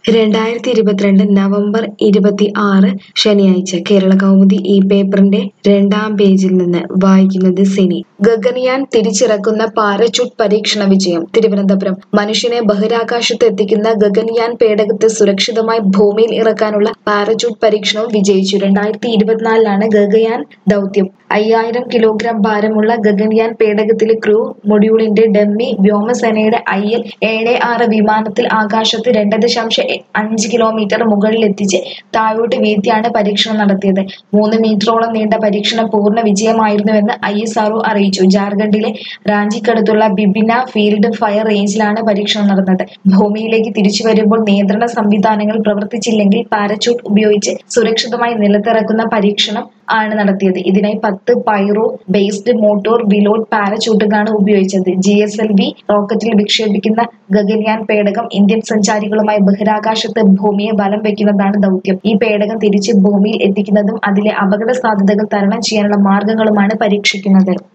രണ്ടായിരത്തി ഇരുപത്തിരണ്ട് നവംബർ ഇരുപത്തി ആറ് ശനിയാഴ്ച കേരള കൗമുദി ഈ പേപ്പറിന്റെ രണ്ടാം പേജിൽ നിന്ന് വായിക്കുന്നത് സിനി ഗഗൻയാൻ തിരിച്ചിറക്കുന്ന പാരച്യൂട്ട് പരീക്ഷണ വിജയം തിരുവനന്തപുരം മനുഷ്യനെ ബഹിരാകാശത്ത് എത്തിക്കുന്ന ഗഗൻയാൻ പേടകത്തെ സുരക്ഷിതമായി ഭൂമിയിൽ ഇറക്കാനുള്ള പാരച്യൂട്ട് പരീക്ഷണവും വിജയിച്ചു രണ്ടായിരത്തി ഇരുപത്തിനാലിലാണ് ഗഗയാൻ ദൗത്യം അയ്യായിരം കിലോഗ്രാം ഭാരമുള്ള ഗഗൻയാൻ പേടകത്തിലെ ക്രൂ മൊഡ്യൂളിന്റെ ഡമ്മി വ്യോമസേനയുടെ ഐ എൽ ഏഴ് ആറ് വിമാനത്തിൽ ആകാശത്ത് രണ്ട് ദശാംശം എ- അഞ്ച് കിലോമീറ്റർ മുകളിൽ എത്തിച്ച് താഴോട്ട് വീഴ്ത്തിയാണ് പരീക്ഷണം നടത്തിയത് മൂന്ന് മീറ്ററോളം നീണ്ട പരീക്ഷണം പൂർണ്ണ വിജയമായിരുന്നുവെന്ന് ഐ എസ് ആർഒ അറിയിച്ചു ജാർഖണ്ഡിലെ റാഞ്ചിക്കടുത്തുള്ള ബിബിന ഫീൽഡ് ഫയർ റേഞ്ചിലാണ് പരീക്ഷണം നടന്നത് ഭൂമിയിലേക്ക് തിരിച്ചു വരുമ്പോൾ നിയന്ത്രണ സംവിധാനങ്ങൾ പ്രവർത്തിച്ചില്ലെങ്കിൽ പാരച്യൂട്ട് ഉപയോഗിച്ച് സുരക്ഷിതമായി നിലത്തിറക്കുന്ന പരീക്ഷണം ആണ് നടത്തിയത് ഇതിനായി പത്ത് പൈറോ ബേസ്ഡ് മോട്ടോർ ബിലോഡ് പാരച്യൂട്ടുകളാണ് ഉപയോഗിച്ചത് ജി എസ് എൽ വി റോക്കറ്റിൽ വിക്ഷേപിക്കുന്ന ഗഗൻയാൻ പേടകം ഇന്ത്യൻ സഞ്ചാരികളുമായി ബഹിരാകാശത്ത് ഭൂമിയെ ബലം വയ്ക്കുന്നതാണ് ദൗത്യം ഈ പേടകം തിരിച്ച് ഭൂമിയിൽ എത്തിക്കുന്നതും അതിലെ അപകട സാധ്യതകൾ തരണം ചെയ്യാനുള്ള മാർഗങ്ങളുമാണ് പരീക്ഷിക്കുന്നത്